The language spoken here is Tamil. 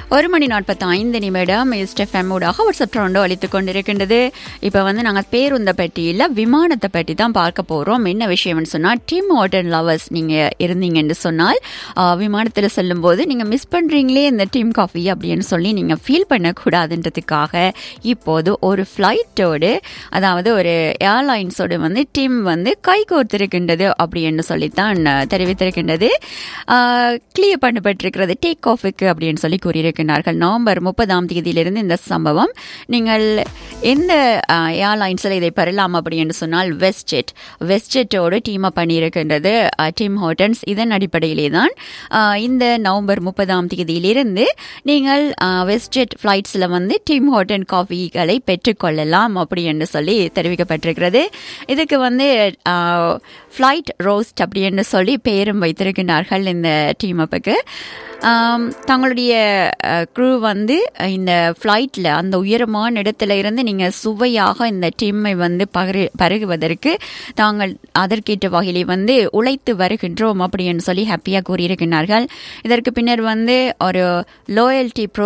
ஒரு மணி நாற்பத்தி ஐந்து நிமிடம் எஸ்டெஃப்எம் ஊடாக வாட்ஸ்அப் ட்ரெண்டோ அளித்துக் கொண்டிருக்கின்றது இப்போ வந்து நாங்கள் பேருந்த பெட்டியில் விமானத்தை பற்றி தான் பார்க்க போகிறோம் என்ன விஷயம்னு சொன்னால் டிம் ஹோட்டல் லவர்ஸ் நீங்கள் இருந்தீங்கன்னு சொன்னால் விமானத்தில் செல்லும்போது நீங்கள் மிஸ் பண்ணுறீங்களே இந்த டீம் காஃபி அப்படின்னு சொல்லி நீங்கள் ஃபீல் பண்ணக்கூடாதுன்றதுக்காக இப்போது ஒரு ஃப்ளைட்டோடு அதாவது ஒரு ஏர்லைன்ஸோடு வந்து டீம் வந்து கை கோர்த்திருக்கின்றது அப்படின்னு சொல்லித்தான் தெரிவித்திருக்கின்றது கிளியர் பண்ணப்பட்டிருக்கிறது டேக் ஆஃபுக்கு அப்படின்னு சொல்லி கூறியிருக்கிறார்கள் நவம்பர் முப்பதாம் தேதியிலிருந்து இந்த சம்பவம் நீங்கள் எந்த ஏர்லைன்ஸில் இதை பெறலாம் அப்படின்னு சொன்னால் வெஸ்ட்ஜெட் வெஸ்ட்ஜெட்டோடு டீம் அப் பண்ணியிருக்கின்றது டீம் ஹோட்டன்ஸ் இதன் அடிப்படையிலே தான் இந்த நவம்பர் முப்பதாம் தேதியிலிருந்து நீங்கள் வெஸ்ட்ஜெட் ஃப்ளைட்ஸில் வந்து டீம் ஹோட்டன் காஃபிகளை பெற்றுக்கொள்ளலாம் அப்படி என்று சொல்லி தெரிவிக்கப்பட்டிருக்கிறது இதுக்கு வந்து ஃப்ளைட் ரோஸ்ட் அப்படின்னு சொல்லி பேரும் வைத்திருக்கிறார்கள் இந்த டீம் அப்புக்கு தங்களுடைய குரூ வந்து இந்த ஃப்ளைட்டில் அந்த உயரமான இடத்துல இருந்து நீங்கள் சுவையாக இந்த டீம்மை வந்து பகரு பருகுவதற்கு தாங்கள் அதற்கேற்ற வகையிலே வந்து உழைத்து வருகின்றோம் அப்படின்னு சொல்லி ஹாப்பியாக கூறியிருக்கிறார்கள் இதற்கு பின்னர் வந்து ஒரு லோயல்டி ப்ரோ